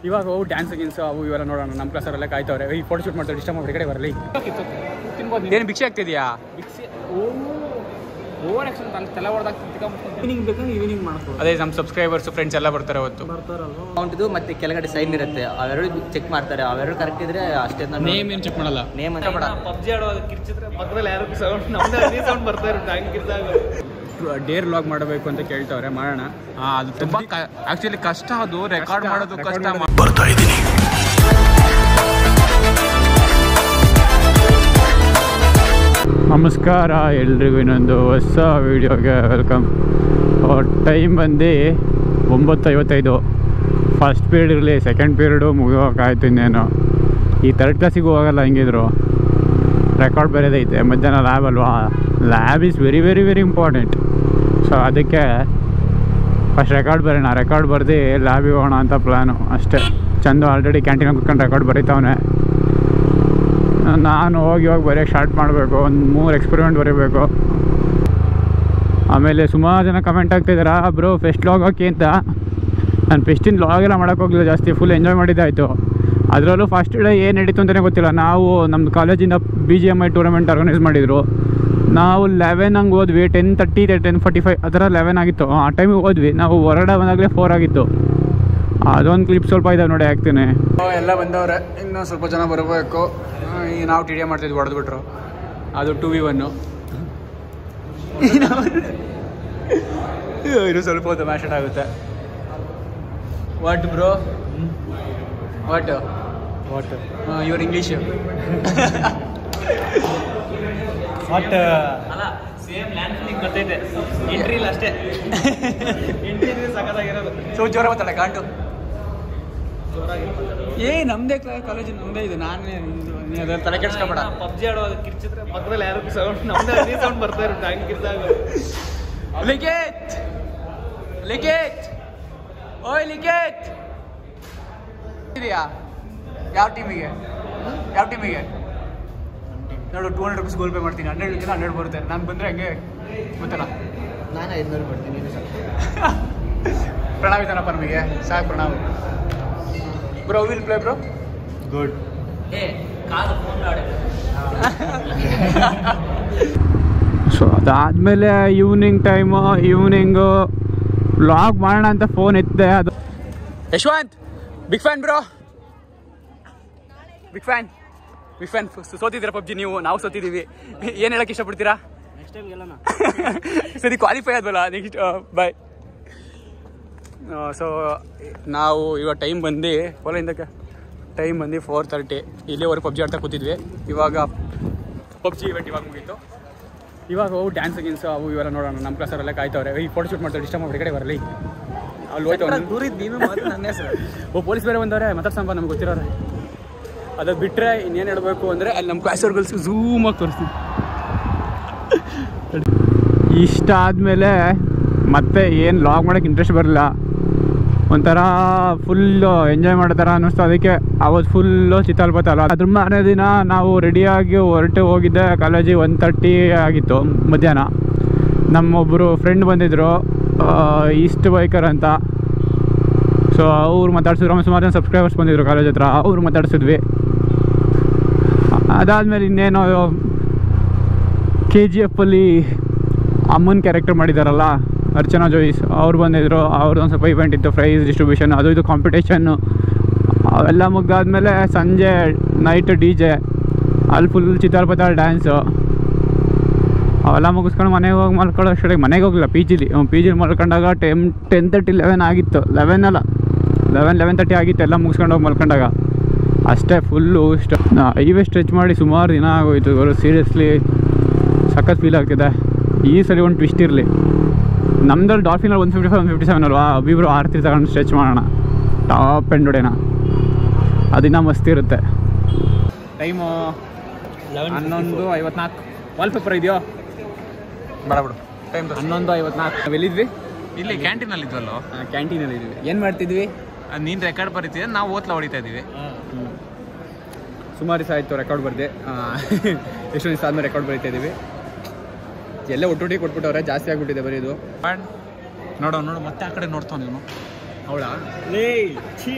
ಇವಾಗ ಅವು ಡ್ಯಾನ್ಸ್ ಗಿನ್ಸ್ ಅವು ಇವೆಲ್ಲ ನೋಡೋಣ ನಮ್ಮ ಕ್ಲಾಸರೆಲ್ಲ ಕಾಯ್ತವ್ರೆ ಈ ಫೋಟೋ ಶೂಟ್ ಮಾಡ್ತಾರೆ ಡಿಸ್ಟರ್ಬ್ ಮಾಡಿ ಕಡೆ ಬರಲಿ ಏನು ಭಿಕ್ಷೆ ಆಗ್ತಿದ್ಯಾ ಓವರ್ ಆಕ್ಷನ್ ತಂದು ತಲೆ ಹೊಡೆದಾಗ ಈವ್ನಿಂಗ್ ಬೇಕಂದ್ರೆ ಈವ್ನಿಂಗ್ ಮಾಡ್ಬೋದು ಅದೇ ನಮ್ಮ ಸಬ್ಸ್ಕ್ರೈಬರ್ಸ್ ಫ್ರೆಂಡ್ಸ್ ಎಲ್ಲ ಬರ್ತಾರೆ ಅವತ್ತು ಬರ್ತಾರಲ್ವ ಅಕೌಂಟ್ ಇದು ಮತ್ತೆ ಕೆಳಗಡೆ ಸೈನ್ ಇರುತ್ತೆ ಅವೆರಡು ಚೆಕ್ ಮಾಡ್ತಾರೆ ಅವೆರಡು ಕರೆಕ್ಟ್ ಇದ್ರೆ ಅಷ್ಟೇ ನೇಮ್ ಏನು ಚೆಕ್ ಮಾಡಲ್ಲ ನೇಮ್ ಅಂತ ಪಬ್ಜಿ ಆಡುವಾಗ ಕಿರ್ಚಿದ್ರೆ ಪಕ್ಕದಲ್ಲಿ ಯಾರು ಸೌಂಡ್ ನಮ್ದು ಅದೇ ಸೌಂಡ್ ಬರ್ತಾ ಇರುತ್ತೆ ಹಂಗೆ ಕಿರ್ದಾಗ ಡೇರ್ ಲಾಗ್ ಮಾಡಬೇಕು ಅಂತ ಕೇಳ್ತವ್ರೆ ಮಾಡೋಣ ಅದು ತುಂಬಾ ಆಕ್ಚುಲಿ ಕಷ್ಟ ಅದು ರೆಕಾರ್ಡ್ ಮಾಡೋದು ಕಷ್ಟ record ನಮಸ್ಕಾರ ಎಲ್ರಿಗೂ ಇನ್ನೊಂದು ಹೊಸ ವೀಡಿಯೋಗೆ ವೆಲ್ಕಮ್ ಟೈಮ್ ಬಂದು ಒಂಬತ್ತು ಐವತ್ತೈದು ಫಸ್ಟ್ ಪೀರಿಯಡ್ ಇರಲಿ ಸೆಕೆಂಡ್ ಪೀರಿಯಡು ಮುಗಿಯೋಕ್ಕಾಯ್ತು ಇನ್ನೇನು ಈ ಥರ್ಡ್ ಕ್ಲಾಸಿಗೂ ಹೋಗಲ್ಲ ಹೆಂಗಿದ್ರು ರೆಕಾರ್ಡ್ ಬೇರೆದೈತೆ ಮಧ್ಯಾಹ್ನ ಲ್ಯಾಬ್ ಅಲ್ವಾ lab is very very very important so ಅದಕ್ಕೆ ಫಸ್ಟ್ ರೆಕಾರ್ಡ್ ಬರೋಣ ರೆಕಾರ್ಡ್ ಬರ್ದು ಲ್ಯಾಬಿಗೆ ಹೋಗೋಣ ಅಂತ ಪ್ಲ್ಯಾನು ಅಷ್ಟೇ ಚಂದು ಆಲ್ರೆಡಿ ಕ್ಯಾಂಟೀನಾಗ ಕುತ್ಕೊಂಡು ರೆಕಾರ್ಡ್ ಬರೀತಾವನೆ ನಾನು ಹೋಗಿ ಹೋಗಿ ಬರೆಯೋಕ್ಕೆ ಸ್ಟಾರ್ಟ್ ಮಾಡಬೇಕು ಒಂದು ಮೂರು ಎಕ್ಸ್ಪೆರಿಮೆಂಟ್ ಬರೀಬೇಕು ಆಮೇಲೆ ಸುಮಾರು ಜನ ಕಮೆಂಟ್ ಆಗ್ತಿದ್ದಾರಾ ಬ್ರೋ ಫೆಸ್ಟ್ ಲಾಗ್ ಹಾಕಿ ಅಂತ ನಾನು ಫೆಸ್ಟಿನ ಲಾಗ್ ಎಲ್ಲ ಮಾಡೋಕ್ಕೆ ಹೋಗಲಿಲ್ಲ ಜಾಸ್ತಿ ಫುಲ್ ಎಂಜಾಯ್ ಮಾಡಿದ್ದಾಯಿತು ಅದರಲ್ಲೂ ಫಸ್ಟ್ ಡೇ ಏನು ನಡೀತು ಅಂತಲೇ ಗೊತ್ತಿಲ್ಲ ನಾವು ನಮ್ಮ ಕಾಲೇಜಿಂದ B G M I tournament organise ಮಾಡಿದರು ನಾವು ಲೆವೆನ್ ಹಂಗೆ ಹೋದ್ವಿ ten thirty ten forty five ಆ ಥರ ಲೆವೆನ್ ಆಗಿತ್ತು ಆ ಟೈಮಿಗೆ ಹೋದ್ವಿ ನಾವು ಹೊರಗಡೆ ಬಂದಾಗಲೇ ಫೋರ್ ಆಗಿತ್ತು ಅದೊಂದು ಕ್ಲಿಪ್ ಸ್ವಲ್ಪ ಇದಾವೆ ನೋಡಿ ಹಾಕ್ತೀನಿ ಎಲ್ಲ ಬಂದವ್ರೆ ಇನ್ನೂ ಸ್ವಲ್ಪ ಜನ ಬರಬೇಕು ಈಗ ನಾವು ಟಿ ಡಿ ಮಾಡ್ತಿದ್ವಿ ಹೊಡೆದ್ಬಿಟ್ರು ಅದು ಟು ವಿ ಒನ್ನು ಇದು ಸ್ವಲ್ಪ ಹೊತ್ತು ಮ್ಯಾಚ್ ಆಗುತ್ತೆ what bro what what your English but ಅಲ್ಲ ಸೇಮ್ ಲ್ಯಾಂಡ್ ಫಿಲಿಂಗ್ ಬರ್ತೈತೆ ಎಂಟ್ರಿ ಇಲ್ಲ ಅಷ್ಟೇ ಎಂಟ್ರಿ ಇದ್ರೆ ಸಖತ್ತಾಗಿರೋದು ಸೊ ಜೋರ ಮಾತಾಡ ಕಾಂಟು ಏ ನಮ್ಮದೇ ಕಾಲೇಜ್ ನಮ್ಮದೇ ಇದು ನಾನೇ ನೀ ಅದ್ರಲ್ಲಿ ತಲೆ ಕೆಡ್ಸ್ಕೊಬೇಡ ಪಬ್ಜಿ ಆಡುವಾಗ ಕಿರ್ಚಿದ್ರೆ ಪಕ್ಕದಲ್ಲಿ ಯಾರು ಸೌಂಡ್ ನಮ್ದು ಅದೇ ಸೌಂಡ್ ಬರ್ತಾ ಇರುತ್ತೆ ಹಂಗೆ ಕಿರ್ದಾಗ ಲಿಖಿತ್ ಲಿಖಿತ್ ಓಯ್ ಲಿಖಿತ್ ಇದೆಯಾ ಯಾವ ಟೀಮಿಗೆ ಯಾವ ಟೀಮಿಗೆ ನೋಡು two hundred rupees goal pay ಮಾಡ್ತೀನಿ ಹಂಡ್ರೆಡ್ ಜನ ಹಂಡ್ರೆಡ್ ಬರುತ್ತೆ ನಾನು ಬಂದರೆ ಹಂಗೆ ಗೊತ್ತಲ್ಲ ನಾನು ಐದುನೂರು ಕೊಡ್ತೀನಿ ನೀನು ಸ್ವಲ್ಪ ಪ್ರಣವ್ ಇದ್ದಾನಪ್ಪ ನಮಗೆ ಸಾಕು Pranav bro will play bro good ಏ ಕಾದು ಫೋನ್ ಆಡಿ ಸೊ ಅದಾದಮೇಲೆ ಈವ್ನಿಂಗ್ ಟೈಮು ಈವ್ನಿಂಗು ಲಾಗ್ ಮಾಡೋಣ ಅಂತ ಫೋನ್ ಎತ್ತಿದೆ ಅದು Yashwanth big fan bro big fan big fan ಸೋತಿದ್ದೀರಾ ಪಬ್ಜಿ ನೀವು ನಾವು ಸೋತಿದ್ದೀವಿ ಏನು ಹೇಳಕ್ಕೆ ಇಷ್ಟಪಡ್ತೀರಾ ನೆಕ್ಸ್ಟ್ ಟೈಮ್ ಗೆಲ್ಲೋಣ ಸರಿ ಕ್ವಾಲಿಫೈ ಆದ್ವಲ್ಲ ನೆಕ್ಸ್ಟ್ ಬಾಯ್ ಸೊ ನಾವು ಇವಾಗ ಟೈಮ್ ಬಂದು ಹೊಲಿಂದಕ್ಕೆ ಟೈಮ್ ಬಂದು ಫೋರ್ ತರ್ಟಿ ಇಲ್ಲಿವರೆಗೆ ಪಬ್ಜಿ ಆಡ್ತಾ ಕೂತಿದ್ವಿ ಇವಾಗ ಪಬ್ಜಿ ಇವೆಂಟ್ ಇವಾಗ ಮುಗೀತು ಇವಾಗ ಅವು ಡ್ಯಾನ್ಸ್ ಗಿನ್ಸ್ ಅವು ಇವೆಲ್ಲ ನೋಡೋಣ ನಮ್ಮ ಕ್ಲಾಸರೆಲ್ಲ ಕಾಯ್ತವ್ರೆ ಈ ಫೋಟೋ ಶೂಟ್ ಮಾಡ್ತಾರೆ ಡಿಸ್ಟರ್ಬ್ ಮಾಡಿ ಕಡೆ ಬರಲಿ ಅಲ್ಲಿ ಹೋಯ್ತು ಅವ್ನು. ದೂರಿದ್ ನೀನು ಮಾತ್ರ ನನ್ನ ಹೆಸರು ಓ ಪೊಲೀಸ್ ಬೇರೆ ಬಂದವ್ರೆ ಮಾತಾಡ್ಸಂಬ ನಮ್ಗೆ ಗೊತ್ತಿರೋರೆ ಅದು ಬಿಟ್ಟರೆ ಇನ್ನೇನು ಹೇಳಬೇಕು ಅಂದರೆ ಅಲ್ಲಿ ನಮ್ಮ ಕ್ಲಾಸರ್ಗಳ್ಸ್ ಝೂಮಾಗಿ ತೋರಿಸ್ತೀನಿ ಇಷ್ಟ ಆದಮೇಲೆ ಮತ್ತೆ ಏನು ಲಾಗ್ ಮಾಡೋಕ್ಕೆ ಇಂಟ್ರೆಸ್ಟ್ ಬರಲಿಲ್ಲ ಒಂಥರ ಫುಲ್ಲು ಎಂಜಾಯ್ ಮಾಡೋ ಥರ ಅನ್ನಿಸ್ತು ಅದಕ್ಕೆ ಅವತ್ತು ಫುಲ್ಲು ಚಿತ್ತಾಲ್ಪತ್ತಲ್ಲ ಅದ್ರ ಮಾರನೇ ದಿನ ನಾವು ರೆಡಿಯಾಗಿ ಹೊರಟು ಹೋಗಿದ್ದೆ ಕಾಲೇಜಿಗೆ ಒನ್ ತರ್ಟಿ ಆಗಿತ್ತು ಮಧ್ಯಾಹ್ನ ನಮ್ಮೊಬ್ಬರು ಫ್ರೆಂಡ್ ಬಂದಿದ್ದರು ಈಸ್ಟ್ ಬೈಕರ್ ಅಂತ ಸೊ ಅವ್ರು ಮಾತಾಡ್ಸಿದ್ರು ಆಮೇಲೆ ಸುಮಾರು ಜನ ಸಬ್ಸ್ಕ್ರೈಬರ್ಸ್ ಬಂದಿದ್ರು ಕಾಲೇಜ್ ಹತ್ರ ಅವ್ರು ಮಾತಾಡ್ಸಿದ್ವಿ ಅದಾದಮೇಲೆ ಇನ್ನೇನು ಕೆ ಜಿ ಎಫಲ್ಲಿ ಅಮ್ಮನ ಕ್ಯಾರೆಕ್ಟರ್ ಮಾಡಿದಾರಲ್ಲ ಅರ್ಚನಾ ಜೋಯಿಸ್ ಅವ್ರು ಬಂದಿದ್ರು ಅವ್ರದ್ದು ಒಂದು ಸ್ವಲ್ಪ ಇವೆಂಟ್ ಇತ್ತು ಪ್ರೈಸ್ ಡಿಸ್ಟ್ರಿಬ್ಯೂಷನ್ ಅದು ಇದು ಕಾಂಪಿಟೇಷನ್ನು ಅವೆಲ್ಲ ಮುಗ್ದಾದ್ಮೇಲೆ ಸಂಜೆ ನೈಟ್ ಡಿ ಜೆ ಅಲ್ಲಿ ಫುಲ್ ಚಿತ್ತಾಲ್ಪತ್ತ ಡ್ಯಾನ್ಸು ಅವೆಲ್ಲ ಮುಗಿಸ್ಕೊಂಡು ಮನೆಗೆ ಹೋಗಿ ಮಲ್ಕೊಳ್ಳೋ ಅಷ್ಟೊತ್ತಿಗೆ ಮನೆಗೆ ಹೋಗಿಲ್ಲ ಪಿ ಜಿಲಿ ಪಿ ಜಿಲಿ ಮಲ್ಕೊಂಡಾಗ ಟೆನ್ ಟೆನ್ ತರ್ಟಿ ಲೆವೆನ್ ಆಗಿತ್ತು ಲೆವೆನ್ ಅಲ್ಲ ಲೆವೆನ್ ಲೆವೆನ್ ತರ್ಟಿ ಆಗಿತ್ತು ಎಲ್ಲ ಮುಗಿಸ್ಕೊಂಡು ಹೋಗಿ ಮಲ್ಕೊಂಡಾಗ ಅಷ್ಟೇ ಫುಲ್ಲು ಇಷ್ಟ ಹೈವೇ ಸ್ಟ್ರೆಚ್ ಮಾಡಿ ಸುಮಾರು ದಿನ ಆಗೋಯ್ತು ಅವರು ಸೀರಿಯಸ್ಲಿ ಸಖತ್ ಫೀಲ್ ಆಗ್ತಿದೆ ಈ ಸಲ ಒಂದು ಟ್ವಿಸ್ಟ್ ಇರಲಿ ನಮ್ದ್ರಲ್ಲಿ ಡಾಲ್ಫಿನಲ್ಲಿ one fifty five one fifty seven ಅಲ್ವಾ ಅಭಿಬ್ರು ಆರ್ತಿ ತಗೊಂಡು ಸ್ಟ್ರೆಚ್ ಮಾಡೋಣ ಟಾಪ್ ಆ್ಯಂಡ್ ಹೊಡೆಯೋಣ ಅದಿನ್ನ ಮಸ್ತ್ ಇರುತ್ತೆ ಟೈಮು ಹನ್ನೊಂದು ಐವತ್ನಾಲ್ಕು ವಾಲ್ಪೇಪರ್ ಇದೆಯೋ ಬೇಡ ಬಿಡು ಟೈಮ್ ಹನ್ನೊಂದು ಐವತ್ನಾಲ್ಕು ನಾವು ಎಲ್ಲಿದ್ವಿ ಇಲ್ಲಿ ಕ್ಯಾಂಟೀನಲ್ಲಿ ಇದ್ವಲ್ಲೋ ಕ್ಯಾಂಟೀನಲ್ಲಿ ಇದ್ವಿ ಏನು ಮಾಡ್ತಿದ್ವಿ ಅದ್ ನೀನ್ ರೆಕಾರ್ಡ್ ಬರೀತಿದ್ದೆ ನಾವು ಓತ್ಲ ಹೊಡಿತಾ ಇದೀವಿ ಸುಮಾರು ದಿವಸ ಆಯಿತು ರೆಕಾರ್ಡ್ ಬರ್ದೆ ಎಷ್ಟು ದಿವಸ ಆದಮೇಲೆ ರೆಕಾರ್ಡ್ ಬರೀತಾ ಇದ್ದೀವಿ ಎಲ್ಲ ಒಟ್ಟೊಟ್ಟಿಗೆ ಕೊಟ್ಬಿಟ್ಟವ್ರೆ ಜಾಸ್ತಿ ಆಗಿಬಿಟ್ಟಿದೆ ಬರೀದು ನೋಡು ನೋಡು ಮತ್ತೆ ಆ ಕಡೆ ನೋಡ್ತಾವ ನೀನು ಅವಳ ಲೇ ಛೀ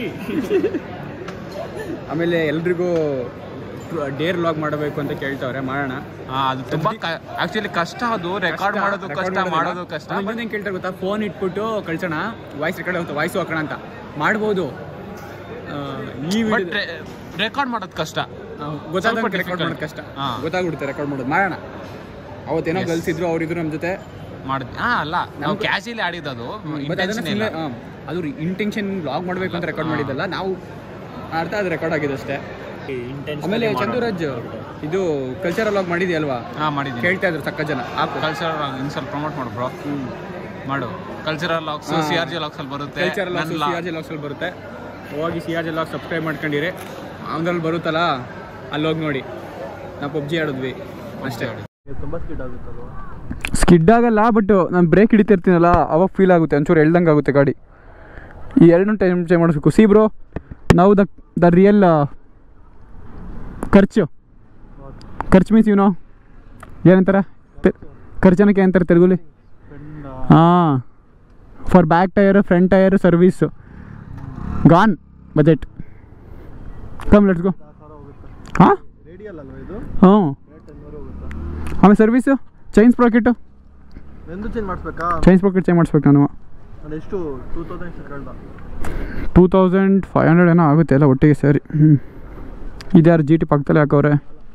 ಆಮೇಲೆ ಎಲ್ರಿಗೂ ಡೇರ್ ಲಾಗ್ ಮಾಡಬೇಕು ಅಂತ ಕೇಳ್ತಾವ್ರೆ ಮಾಡೋಣ ಹಾ ಅದು ತುಂಬಾ ಆಕ್ಚುಲಿ ಕಷ್ಟ ಅದು ರೆಕಾರ್ಡ್ ಮಾಡೋದು ಕಷ್ಟ ಮಾಡೋದು ಕಷ್ಟ ಇನ್ನೊಂದು ಹೆಂಗೆ ಕೇಳ್ತಾರೆ ಗೊತ್ತಾ ಫೋನ್ ಇಟ್ಬಿಟ್ಟು ಕಳ್ಸೋಣ ವಾಯ್ಸ್ ರೆಕಾರ್ಡ್ ಆಗುತ್ತೆ ವಾಯ್ಸ್ ಹಾಕೋಣ ಅಂತ ಮಾಡ್ಬೋದು ಆ, ಈ ಬಟ್ ವಿಡಿಯೋ ರೆಕಾರ್ಡ್ ಮಾಡೋದು ಕಷ್ಟ ಗೊತ್ತಾಗ ಸ್ವಲ್ಪ ರೆಕಾರ್ಡ್ ಮಾಡೋದು difficult. ಕಷ್ಟ ಹಾ. ಗೊತ್ತಾಗ್ಬಿಡುತ್ತೆ ರೆಕಾರ್ಡ್ ಮಾಡೋದು ಮಾಡೋಣ ಅವತ್ತೇನೋ Yes. ಗರ್ಲ್ಸ್ ಇದ್ರು ಅವ್ರಿದ್ರು ನಮ್ಮ ಜೊತೆ ಮಾಡಿದ್ ಹಾ ಅಲ್ಲ ನಾವು ನಮ್ಗೆ- ಕ್ಯಾಶುಲಿ ಆಡಿದ್ದು ಬಟ್ ಅದನ್ನ ಇಂಟೆನ್ಷನ್ ಇಲ್ಲ ಸುಮ್ನೆ, ಹಾ, ಅದು ಇಂಟೆನ್ಷನ್ ಬ್ಲಾಗ್ ಮಾಡಬೇಕು ಅಂತ ರೆಕಾರ್ಡ್ ಹಾ. ಮಾಡಿದ್ದಲ್ಲ ನಾವು ಅರ್ಥ ಅದು ರೆಕಾರ್ಡ್ ಆಗಿದೆ ಅಷ್ಟೇ ಆಮೇಲೆ ಚಂದುರಾಜ್ ಇದು ಕಲ್ಚರಲ್ ಲಾಗ್ ಮಾಡಿದ್ಯಲ್ವಾ ಹಾ ಮಾಡಿದ್ದೀನಿ ಕೇಳ್ತಾ ಇದ್ರು ಸಕ್ಕ ಜನ ಹಾಕು ಕಲ್ಚರಲ್ ಇನ್ ಸ್ವಲ್ಪ ಪ್ರಮೋಟ್ ಮಾಡು ಬ್ರೋ ಮಾಡು ಕಲ್ಚರಲ್ ಲಾಕ್ಸ್ ಹಾ. ಸಿ ಆರ್ ಜಿ ಲಾಕ್ಸ್ ಅಲ್ಲಿ ಬರುತ್ತೆ ಕಲ್ಚರಲ್ ಲಾಗ್ಸ್ ನನ್ ಸಿ ಆರ್ ಜಿ ಲಾಗ್ಸ್ ಅಲ್ಲಿ ಬರುತ್ತೆ ಹೋಗಿ C R G vlog subscribe ಮಾಡ್ಕೊಂಡಿರಿ ಅವನಲ್ಲಿ ಬರುತ್ತಲ್ಲ ಅಲ್ಲಿ ಹೋಗಿ ನೋಡಿ ನಾವು ಪಬ್ಜಿ ಆಡಿದ್ವಿ ಅಷ್ಟೇ ತುಂಬ ಸ್ಪೀಡ್ ಆಗುತ್ತಲ್ವ ಸ್ಕಿಡ್ ಆಗಲ್ಲ ಬಟ್ ನಾನು ಬ್ರೇಕ್ ಹಿಡಿತಿರ್ತೀನಲ್ಲ ಅವಾಗ ಫೀಲ್ ಆಗುತ್ತೆ ಒಂಚೂರು ಎಳ್ದಂಗೆ ಆಗುತ್ತೆ ಗಾಡಿ ಈ ಎರಡನ್ನೂ ಟೈಮ್ ಚೇಂಜ್ ಮಾಡಿಸ್ಬೇಕು ಸಿ ಬ್ರೋ ನಾವು ದ ದ ರಿಯಲ್ ಖರ್ಚು ಖರ್ಚು ಮೀನ್ಸ್ ಇವನು ಏನಂತಾರೆ ತೆ- ಖರ್ಚನಕ್ಕೆ ಏನಂತಾರೆ ತೆಲುಗುಲಿ ಹಾಂ for back tyre front tyre service gone budget come let's go ಹಾಂ ರೇಡಿಯಲ್ ಅಲ್ವಾ ಇದು ಹ್ಞೂ ರೇಟ್ ಐನೂರು ಹೋಗುತ್ತಾ ಆಮೇಲೆ ಸರ್ವೀಸು ಚೈನ್ ಸ್ಪ್ರಾಕೆಟು ಎಂದು ಚೇಂಜ್ ಮಾಡಿಸ್ಬೇಕಾ ಚೈನ್ ಸ್ಪ್ರಾಕೆಟ್ ಚೇಂಜ್ ಮಾಡಿಸ್ಬೇಕು ನಾನು ನಾನು ಎಷ್ಟು ಟೂ ತೌಸಂಡ್ ಕೇಳ್ದ ಟೂ ತೌಸಂಡ್ ಫೈವ್ ಹಂಡ್ರೆಡ್ ಏನೋ ಆಗುತ್ತೆ ಎಲ್ಲ ಒಟ್ಟಿಗೆ ಸೇರಿ ಹ್ಞೂ ಇದ್ಯಾರು ಜಿ ಟಿ ಪಕ್ಕದಲ್ಲಿ ಹಾಕವ್ರೆ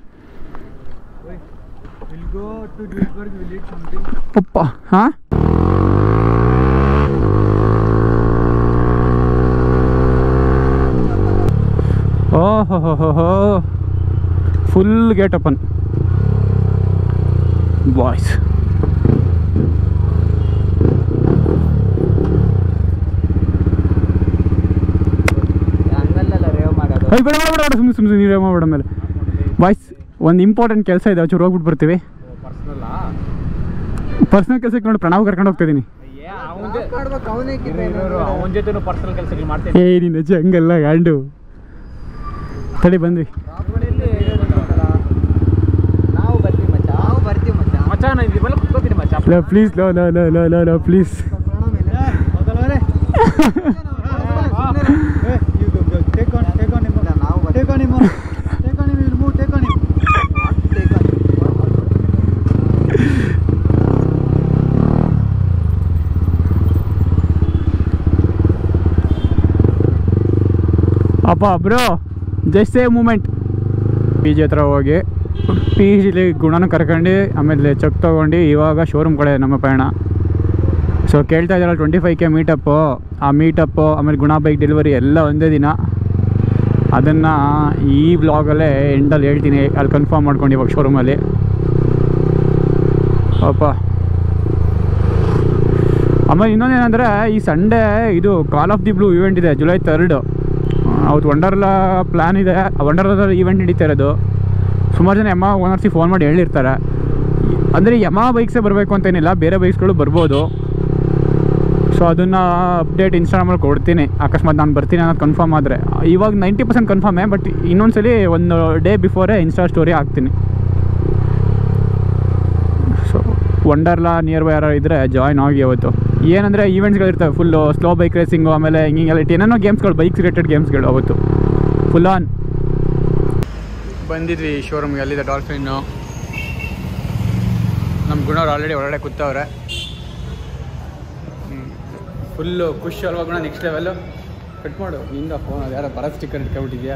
will go to Duisburg will it something ಅಪ್ಪ ಹಾಂ ಓಹೋ ಹೋ ಹೋ ಹೋ ಫುಲ್ ಗೇಟ್ ಓಪನ್ ಬಾಯ್ಸ್ ಹಂಗಲ್ಲ ರೇವ್ ಮಾಡೋದು ಅಯ್ಯ ಬೇಡ ಬೇಡ ಬೇಡ ಸುಮ್ಮನೆ ಸುಮ್ಮನೆ ನೀವೇ ಮಾಡಬೇಡ ಮೇಲೆ ಬಾಯ್ಸ್ ಒಂದು ಇಂಪಾರ್ಟೆಂಟ್ ಕೆಲಸ ಇದೆ ಒಂಚೂರು ಹೋಗ್ಬಿಟ್ಟು ಬರ್ತೀವಿ ಪರ್ಸ್ನಲ್ ಕೆಲಸಕ್ಕೆ ನೋಡಿ ಪ್ರಣವ್ ಕರ್ಕೊಂಡು ಹೋಗ್ತಿದ್ದೀನಿ ಅವನ ಜೊತೆ ಪರ್ಸನಲ್ ಕೆಲಸಗಳು ಮಾಡ್ತೇನೆ ಏ ನಿನ್ನ ಅಜ್ಜಿ ಹಂಗಲ್ಲ ಗಂಡು ತಡಿ ಬಂದ್ವಿ ನಾವು ಬರ್ತೀವಿ ಮಚ್ಚ ನಾವು ಬರ್ತೀವಿ ಮಚ್ಚ ಮಚ್ಚ ನಾನು ಇಲ್ಲಿ ಮೇಲೆ ಕುತ್ಕೋತೀನಿ ಮಚ್ಚ ಲೋ ಪ್ಲೀಸ್ ಲೋ ಲೋ ಲೋ ಲೋ ಲೋ ಲೋ ಪ್ಲೀಸ್ ಅಪ್ಪ bro just save moment P G ಹತ್ರ ಹೋಗಿ ಪಿ ಜಿಲಿ ಗುಣನ ಕರ್ಕೊಂಡು ಆಮೇಲೆ ಚೆಕ್ ತೊಗೊಂಡು ಇವಾಗ ಶೋರೂಮ್ ಕಡೆ ನಮ್ಮ ಪಯಣ ಸೊ ಕೇಳ್ತಾ ಇದ್ದಾರಲ್ಲ ಟ್ವೆಂಟಿ ಫೈವ್ ಕೆ ಮೀಟಪ್ಪು ಆ ಮೀಟಪ್ಪು ಆಮೇಲೆ ಗುಣ ಬೈಕ್ ಡೆಲಿವರಿ ಎಲ್ಲ ಒಂದೇ ದಿನ ಅದನ್ನು ಈ ಬ್ಲಾಗಲ್ಲೇ ಎಂಡಲ್ಲಿ ಹೇಳ್ತೀನಿ ಅಲ್ಲಿ ಕನ್ಫರ್ಮ್ ಮಾಡ್ಕೊಂಡು ಇವಾಗ ಶೋರೂಮಲ್ಲಿ ಅಪ್ಪ ಆಮೇಲೆ ಇನ್ನೊಂದೇನೆಂದರೆ ಈ ಸಂಡೇ ಇದು call of the blue event ಇದೆ ಜುಲೈ ತರ್ಡ್ ಅವತ್ತು ವಂಡರ್ಲಾ ಪ್ಲ್ಯಾನ್ ಇದೆ ವಂಡರ್ಲಾದಲ್ಲಿ ಈವೆಂಟ್ ನಡೀತಾ ಇರೋದು ಸುಮಾರು ಜನ ಯಮ ಓನರ್ಸಿ ಫೋನ್ ಮಾಡಿ ಹೇಳಿರ್ತಾರೆ ಅಂದರೆ ಯಮ ಬೈಕ್ಸೇ ಬರಬೇಕು ಅಂತೇನಿಲ್ಲ ಬೇರೆ ಬೈಕ್ಸ್ಗಳು ಬರ್ಬೋದು ಸೊ ಅದನ್ನು ಅಪ್ಡೇಟ್ ಇನ್ಸ್ಟಾಗ್ರಾಮಲ್ಲಿ ಕೊಡ್ತೀನಿ ಅಕಸ್ಮಾತ್ ನಾನು ಬರ್ತೀನಿ ಅನ್ನೋದು ಕನ್ಫರ್ಮ್ ಆದರೆ ಇವಾಗ ನೈಂಟಿ ಪರ್ಸೆಂಟ್ ಕನ್ಫರ್ಮೇ ಬಟ್ ಇನ್ನೊಂದ್ಸಲಿ ಒಂದು ಡೇ ಬಿಫೋರೇ ಇನ್ಸ್ಟಾ ಸ್ಟೋರಿ ಹಾಕ್ತೀನಿ ಸೊ ವಂಡರ್ಲಾ ನಿಯರ್ ಬೈ ಯಾರು ಇದ್ದರೆ ಜಾಯ್ನ್ ಆಗಿ ಅವತ್ತು ಏನಂದರೆ ಈವೆಂಟ್ಸ್ಗಳಿರ್ತವೆ ಫುಲ್ಲು ಸ್ಲೋ ಬೈಕ್ ರೇಸಿಂಗು ಆಮೇಲೆ ಹಿಂಗಿಂಗೆಲ್ಲ ಏನೇನೋ ಗೇಮ್ಸ್ಗಳು ಬೈಕ್ಸ್ ರಿಲೇಟೆಡ್ ಗೇಮ್ಸ್ಗಳು ಅವತ್ತು ಫುಲ್ ಆನ್ ಬಂದಿದ್ವಿ ಶೋರೂಮ್ಗೆ ಅಲ್ಲಿದೆ ಡಾಲ್ಫಿನ್ನು ನಮ್ಮ ಗುಣವ್ರು ಆಲ್ರೆಡಿ ಒಳಗಡೆ ಕೂತವ್ರೆ ಫುಲ್ಲು ಖುಷಿ ಅಲ್ವಾ ಗುಣ ನೆಕ್ಸ್ಟ್ ಲೆವೆಲ್ಲು ಕಟ್ ಮಾಡು ನಿಂದ ಫೋನ್ ಅದು ಯಾರೋ ಬರೋ ಸ್ಟಿಕ್ಕರ್ ಇಟ್ಕೊಬಿಟ್ಟಿದ್ಯಾ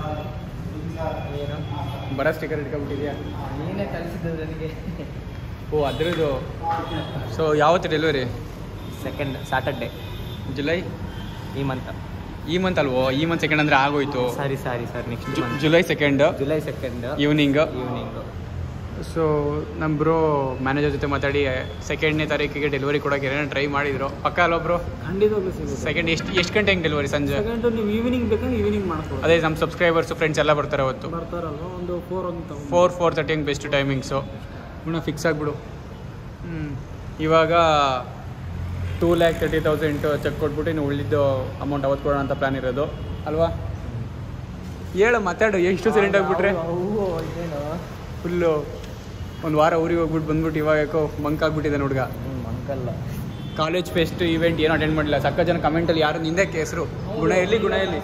ಬರೋ ಸ್ಟಿಕ್ಕರ್ ಇಟ್ಕೊಬಿಟ್ಟಿದ್ಯಾ ನೀನೇ ಕಳಿಸಿದ್ದು ನನಗೆ ಓ ಅದ್ರದ್ದು ಸೊ ಯಾವತ್ತು ಡೆಲಿವರಿ ಸೆಕೆಂಡ್ ಸ್ಯಾಟರ್ಡೆ ಜುಲೈ ಈ ಮಂತ್ ಈ ಮಂತ್ ಅಲ್ವೋ ಈ ಮಂತ್ ಸೆಕೆಂಡ್ ಅಂದರೆ ಆಗೋಯ್ತು sorry sorry sir next month July second July second evening evening so ನಮ್ಮ ಬ್ರೋ ಮ್ಯಾನೇಜರ್ ಜೊತೆ ಮಾತಾಡಿ ಸೆಕೆಂಡ್ನೇ ತಾರೀಕಿಗೆ ಡೆಲಿವರಿ ಕೊಡೋಕೆ ಏನೇನೋ ಟ್ರೈ ಮಾಡಿದ್ರು ಪಕ್ಕ ಅಲ್ಲ ಬ್ರೋ ಖಂಡಿತವಾಗ್ಲೂ ಸಿಗುತ್ತೆ ಸೆಕೆಂಡ್ ಎಷ್ಟು ಎಷ್ಟು ಗಂಟೆಗೆ ಡೆಲಿವರಿ ಸಂಜೆ ಸೆಕೆಂಡ್ ನೀವು ಈವ್ನಿಂಗ್ ಬೇಕಂದ್ರೆ ಈವ್ನಿಂಗ್ ಮಾಡಿಸ್ಬೋದು ಅದೇ ನಮ್ಮ ಸಬ್ಸ್ಕ್ರೈಬರ್ಸ್ ಫ್ರೆಂಡ್ಸ್ ಎಲ್ಲ ಬರ್ತಾರೆ ಅವತ್ತು ಬರ್ತಾರಲ್ವ ಒಂದು ಫೋರ್ ಅಂತ ಫೋರ್ ಫೋರ್ ತರ್ಟಿ ಹಂಗೆ ಬೆಸ್ಟ್ ಟೈಮಿಂಗ್ಸು ಗುಣ ಫಿಕ್ಸ್ ಆಗಿಬಿಡು ಹ್ಞೂ ಇವಾಗ two lakh thirty thousand cheque ಕೊಟ್ಬಿಟ್ಟು ಇನ್ನು ಉಳಿದಿದ್ದು ಅಮೌಂಟ್ ಅವತ್ತು ಕೊಡೋಣ ಅಂತ ಪ್ಲ್ಯಾನ್ ಇರೋದು ಅಲ್ವಾ ಹೇಳು ಮಾತಾಡು ಎಷ್ಟು ಸಿಲಿಂಡ್ ಆಗಿಬಿಟ್ರೆ ಅವು ಇದೇನು ಫುಲ್ಲು ಒಂದು ವಾರ ಊರಿಗೆ ಹೋಗ್ಬಿಟ್ಟು ಬಂದ್ಬಿಟ್ಟು ಇವಾಗ ಯಾಕೋ ಮಂಕ್ ಆಗ್ಬಿಟ್ಟಿದೆ ಹುಡುಗ ಮಂಕಲ್ಲ ಕಾಲೇಜ್ ಫೆಸ್ಟ್ ಇವೆಂಟ್ ಏನೂ ಅಟೆಂಡ್ ಮಾಡಿಲ್ಲ ಸಕ್ಕ ಜನ ಕಮೆಂಟಲ್ಲಿ ಯಾರು ನಿಂದೆ ಹೆಸರು ಗುಣ ಎಲ್ಲಿ ಗುಣ ಎಲ್ಲಿ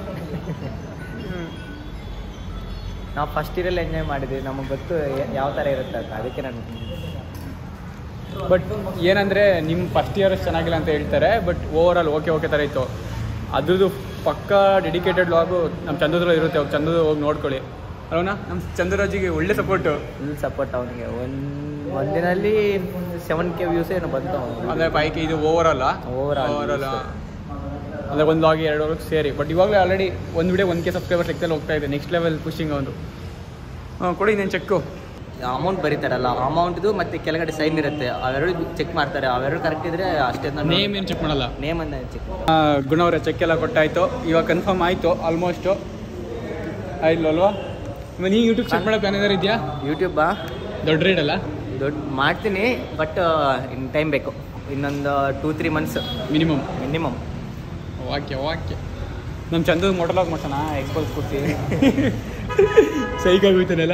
ನಾವು ಫಸ್ಟ್ ಇಯರಲ್ಲಿ ಎಂಜಾಯ್ ಮಾಡಿದ್ವಿ ನಮಗೆ ಗೊತ್ತು ಯಾವ ಥರ ಇರುತ್ತೆ ಅಂತ ಅದಕ್ಕೆ ನಾನು ಬಟ್ ಏನಂದರೆ ನಿಮ್ಮ ಫಸ್ಟ್ ಇಯರ್ ಚೆನ್ನಾಗಿಲ್ಲ ಅಂತ ಹೇಳ್ತಾರೆ but overall okay okay ಥರ ಇತ್ತು ಅದ್ರದ್ದು ಪಕ್ಕ ಡೆಡಿಕೇಟೆಡ್ ಲಾಗು ನಮ್ಮ ಚಂದ್ರದಲ್ಲಿ ಇರುತ್ತೆ ಅವ್ರು ಚಂದ್ರದ ಹೋಗಿ ನೋಡ್ಕೊಳ್ಳಿ ಅಲ್ವನಾ ನಮ್ಮ ಚಂದ್ರರಾಜಿಗೆ ಒಳ್ಳೆ ಸಪೋರ್ಟು ಫುಲ್ ಸಪೋರ್ಟ್ ಅವನಿಗೆ ಒಂದು ಒಂದಿನಲ್ಲಿ ಸೆವೆನ್ ಕೆ ವ್ಯೂಸ್ ಏನೋ ಬಂತು ಅವನಿಗೆ ಅಂದರೆ ಬೈಕ್ ಇದು ಓವರ್ ಅಲ್ಲ Overall ಓವರ್ ಅಲ್ಲ views. ಅಂದರೆ ಒಂದು ಲಾಗಿ ಎರಡು ಲಾಗ್ ಸೇರಿ ಬಟ್ ಇವಾಗಲೇ ಆಲ್ರೆಡಿ ಒಂದು ವಿಡಿಯೋ ಒನ್ ಕೆ ಸಬ್ಸ್ಕ್ರೈಬರ್ಸ್ ಲೆಕ್ಕದಲ್ಲಿ ಹೋಗ್ತಾ ಇದೆ ನೆಕ್ಸ್ಟ್ ಲೆವೆಲ್ ಪುಷಿಂಗ್ ಅವನು ಹಾಂ ಕೊಡಿ ಇನ್ನೇನು ಚೆಕ್ಕು ಅಮೌಂಟ್ ಬರೀತಾರಲ್ಲ ಅಮೌಂಟ್ದು ಮತ್ತೆ ಕೆಳಗಡೆ ಸೈನ್ ಇರುತ್ತೆ ಅವೆರಡು ಚೆಕ್ ಮಾಡ್ತಾರೆ ಅವೆರಡು ಕರೆಕ್ಟ್ ಇದ್ರೆ ಅಷ್ಟೇ ನೇಮ್ ಏನು ಚೆಕ್ ಮಾಡಲ್ಲ ನೇಮ್ ಅನ್ನ ಚೆಕ್ ಗುಣ ಅವರ ಚೆಕ್ ಎಲ್ಲ ಕೊಟ್ಟಾಯ್ತು ಇವಾಗ ಕನ್ಫರ್ಮ್ ಆಯಿತು ಆಲ್ಮೋಸ್ಟು ಆಯ್ತು ಅಲ್ವಾ ಇವಾಗ ನೀ ಯೂಟ್ಯೂಬ್ ಚೆಕ್ ಮಾಡೋ ಪ್ಲಾನ್ ಏನಾರು ಇದೆಯಾ ಯೂಟ್ಯೂಬಾ ದೊಡ್ಡ ರೇಟ್ ಅಲ್ಲ ದೊಡ್ಡ ಮಾಡ್ತೀನಿ ಬಟ್ ಇನ್ನು ಟೈಮ್ ಬೇಕು ಇನ್ನೊಂದು two three months minimum minimum ವಾಕ್ಯ ವಾಕ್ಯ ನಮ್ಮ ಚಂದದ ಮೋಟಲಾಗ್ ಮಾಡ್ಸೋಣ ಎಕ್ಸ್ಪೋಸ್ ಕೊಡ್ತಿ ಸೈಕ್ ಆಗೋಯ್ತಾನೆಲ್ಲ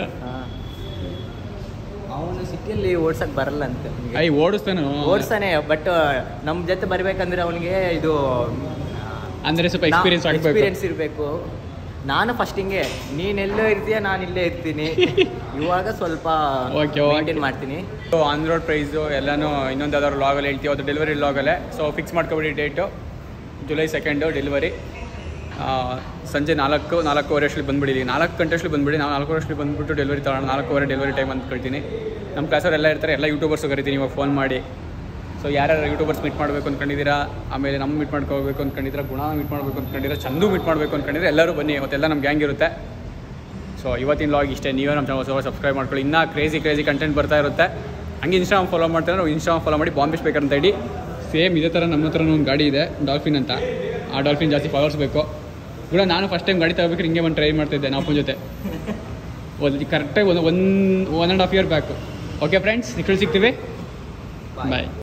ಅವನು ಸಿಟಿಯಲ್ಲಿ ಓಡ್ಸಕ್ ಬರಲ್ಲ ಅಂತ ಐ ಓಡಿಸ್ತಾನು ಓಡ್ಸಾನೆ ಬಟ್ ನಮ್ಮ ಜೊತೆ ಬರ್ಬೇಕಂದ್ರೆ ಅವನಿಗೆ ಇದು ಅಂದರೆ ಸ್ವಲ್ಪ ಎಕ್ಸ್ಪೀರಿಯನ್ಸ್ ಆಗಬೇಕು ಎಕ್ಸ್ಪೀರಿಯನ್ಸ್ ಇರಬೇಕು ನಾನು ಫಸ್ಟ್ ಹಿಂಗೆ ನೀನ್ ಎಲ್ಲೋ ಇರ್ತೀಯ ನಾನು ಇಲ್ಲೇ ಇರ್ತೀನಿ ಇವಾಗ ಸ್ವಲ್ಪ Okay, okay. ಮೇಂಟೈನ್ ಮಾಡ್ತೀನಿ ಆನ್ ರೋಡ್ ಪ್ರೈಸು ಎಲ್ಲನೂ ಇನ್ನೊಂದು ಯಾವ್ದಾದ್ರು ಲಾಗಲ್ಲಿ ಹೇಳ್ತೀವಿ ಅದು ಡೆಲಿವರಿ ಲಾಗಲ್ಲೇ ಸೊ ಫಿಕ್ಸ್ ಮಾಡ್ಕೊಬಿಡಿ ಡೇಟು ಜುಲೈ ಸೆಕೆಂಡು ಡೆಲಿವರಿ ಸಂಜೆ ನಾಲ್ಕು ನಾಲ್ಕೂವರೆ ಅಷ್ಟಲ್ಲಿ ಬಂದುಬಿಡಿ ನಾಲ್ಕು ಗಂಟೆ ಅಷ್ಟಲ್ಲಿ ಬಂದುಬಿಡಿ ನಾವು ನಾಲ್ಕೂವರೆ ಅಷ್ಟಲ್ಲಿ ಬಂದುಬಿಟ್ಟು ಡೆಲಿವರಿ ತಗೋಣ ನಾಲ್ಕೂವರೆ ಡೆಲಿವರಿ ಟೈಮ್ ಅಂತ ಕೇಳ್ತೀನಿ ನಮ್ಮ ಕ್ಲಾಸವ್ರು ಎಲ್ಲ ಇರ್ತಾರೆ ಎಲ್ಲ ಯೂಟ್ಯೂಬರ್ಸು ಕರಿತೀನಿ ಇವಾಗ ಫೋನ್ ಮಾಡಿ ಸೊ ಯಾರ್ಯಾರು ಯೂಟ್ಯೂಬರ್ಸ್ ಮೀಟ್ ಮಾಡಬೇಕು ಅಂದ್ಕೊಂಡಿದ್ದೀರಾ ಆಮೇಲೆ ನಮ್ಮ ಮೀಟ್ ಮಾಡ್ಕೋಬೇಕು ಅಂದ್ಕೊಂಡಿದ್ದೀರಾ ಗುಣ ಮೀಟ್ ಮಾಡಬೇಕು ಅಂದ್ಕೊಂಡಿದ್ದೀರಾ ಚಂದು ಮೀಟ್ ಮಾಡಬೇಕು ಅಂದ್ಕೊಂಡಿದ್ರೆ ಎಲ್ಲರೂ ಬನ್ನಿ ಇವತ್ತೆಲ್ಲ ನಮ್ಮ ಗ್ಯಾಂಗ್ ಇರುತ್ತೆ ಸೊ ಇವತ್ತಿನ ಲಾಗ್ ಇಷ್ಟೇ ನೀವೇ ನಮ್ಮ ಚಾನಲ್ ಸಬ್ಸ್ಕ್ರೈಬ್ ಮಾಡ್ಕೊಳ್ಳಿ ಇನ್ನೂ ಕ್ರೇಜಿ ಕ್ರೇಜಿ ಕಂಟೆಂಟ್ ಬರ್ತಾ ಇರುತ್ತೆ ಹಂಗೆ ಇನ್ಸ್ಟಾಗ್ರಾಮ್ ಫಾಲೋ ಮಾಡ್ತಾರೆ ನಾವು ಇನ್ಸ್ಟಾಗ್ರಾಮ್ ಫಾಲೋ ಮಾಡಿ ಬಾಂಬೆ ಸ್ಪೀಕರ್ ಅಂತ ಹೇಳಿ ಸೇಮ್ ಇದೇ ಥರ ನಮ್ಮ ಹತ್ರ ಒಂದು ಗಾಡಿ ಇದೆ ಡಾಲ್ಫಿನ್ ಅಂತ ಆ ಡಾಲ್ಫಿನ್ ಜಾಸ್ತಿ ಫಾಲೋವರ್ಸ್ ಬೇಕು ಕೂಡ ನಾನು ಫಸ್ಟ್ ಟೈಮ್ ಗಾಡಿ ತಗೋಬೇಕಾದ್ರೆ ಹಿಂಗೆ ಒಂದು ಟ್ರೈ ಮಾಡ್ತಿದ್ದೆ ನಮ್ಮ ಅಪ್ಪನ ಜೊತೆ ಒಂದು ಕರೆಕ್ಟಾಗಿ ಒಂದು one one and half year back okay friends next ಸಿಗ್ತೀವಿ ಬಾಯ್